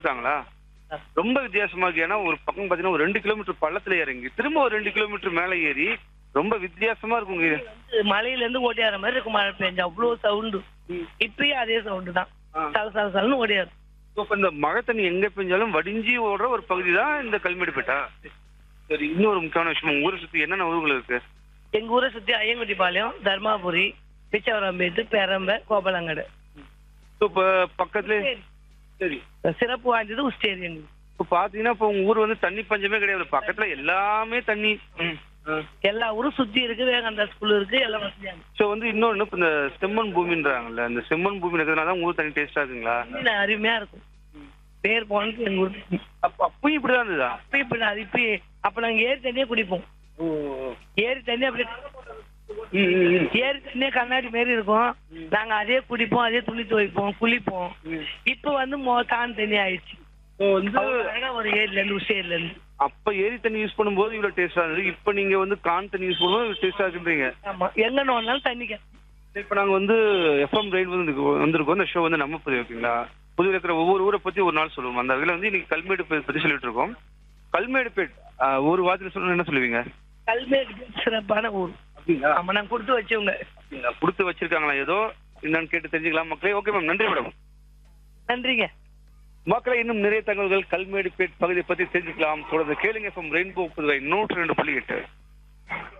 இருக்காங்களா ரொம்ப வித்தியாசமா இருக்கு ஏன்னா ஒரு பக்கம் பாத்தீங்கன்னா ஒரு ரெண்டு கிலோமீட்டர் பள்ளத்துல இறங்கி திரும்ப ஒரு ரெண்டு கிலோமீட்டர் மேல ஏறி ரொம்ப வித்தியாசமா இருக்குங்க இது. வந்து மலையில இருந்து ஓடியாற மாதிரி இருக்கும் மழை பெஞ்சா அவ்வளவு சவுண்டு இப்பயும் அதே சவுண்டு தான் ஆ. சல சல சலன்னு ஓடியாரு இப்ப இந்த மழை தண்ணி எங்க பெஞ்சாலும் வடிஞ்சி ஓடுற ஒரு பகுதி தான் இந்த கல்மேடுபேட்டா சரி இன்னொரு முக்கியமான விஷயம் உங்க ஊரை சுத்தி என்னென்ன ஊர்கள் இருக்கு எங்க ஊரை சுத்தி ஐயங்குடிப்பாளையம் தர்மாபுரி பிச்சவரம்பேட்டு பெரம்ப கோபலங்கடு இப்ப பக்கத்துல சரி சிறப்பு வாய்ந்தது உஸ்டேரி எங்களுக்கு இப்ப பாத்தீங்கன்னா இப்ப உங்க ஊர் வந்து தண்ணி பஞ்சமே கிடையாது பக்கத்துல எல்லாமே தண்ணி எல்லா ஊரும் சுத்தி இருக்கு வேகந்தா ஸ்கூல் இருக்கு எல்லாம் வசதியா இருக்கு சோ வந்து இன்னொன்னு இப்ப இந்த செம்மண் பூமின்றாங்கல்ல இந்த செம்மண் பூமி இருக்கிறதுனால தான் உங்க ஊர் தண்ணி டேஸ்டா இருக்குங்களா தண்ணி அருமையா இருக்கும் பேர் போனது எங்க ஊர் அப்ப அப்பயும் இப்படிதான் இருந்ததா அப்ப இப்ப அது இப்ப அப்ப நாங்க ஏரி தண்ணியே குடிப்போம் ஏரி தண்ணி அப்படி ஏரி தண்ணியே கண்ணாடி மாரி இருக்கும் நாங்க அதே குடிப்போம் அதே துணி துவைப்போம் குளிப்போம் இப்ப வந்து மொ- கான் தண்ணி ஆயிடுச்சு ஸோ வந்து அழகா ஒரு ஏரியில இருந்து உசேரில இருந்து அப்ப ஏரி தண்ணி யூஸ் பண்ணும்போது இவ்வளவு டேஸ்டா இருந்தது இப்ப நீங்க வந்து கான் தண்ணி யூஸ் பண்ணும்போது டேஸ்டா இருக்குன்றீங்க ஆமா எங்க நோந்தாலும் தண்ணி கிடைக்கும். இப்ப நாங்க வந்து எஃப்எம் ரெயின் வந்து வந்திருக்கோம் இந்த ஷோ வந்து நம்ம புதிய ஓகேங்களா புதிய இருக்கிற ஒவ்வொரு ஊரை பத்தி ஒரு நாள் சொல்லுவோம் அந்த வகையில வந்து இன்னைக்கு கல்மேடு பே- பத்தி சொல்லிட்டு இருக்கோம் கல்மேடுபேட் ஆஹ், ஒரு வாரத்துல சொல்லணும் என்ன சொல்லுவீங்க கல்மேடு சிறப்பான ஊர் அப்படிங்களா ஆமா நாங்க கொடுத்து வச்சவங்க கொடுத்து வச்சிருக்காங்களா ஏதோ என்னன்னு கேட்டு தெரிஞ்சுக்கலாம் மக்களே ஓகே மேம் நன்றி மேடம் நன்றிங்க மக்களை இன்னும் நிறைய தகவல்கள் கல்மேடுபேட் பகுதியை பத்தி தெரிஞ்சுக்கலாம் தொடர்ந்து கேளுங்க எஃப்எம் ரெயின்போ புதுவை நூற்றி ரெண்டு புள்ளி எட்டு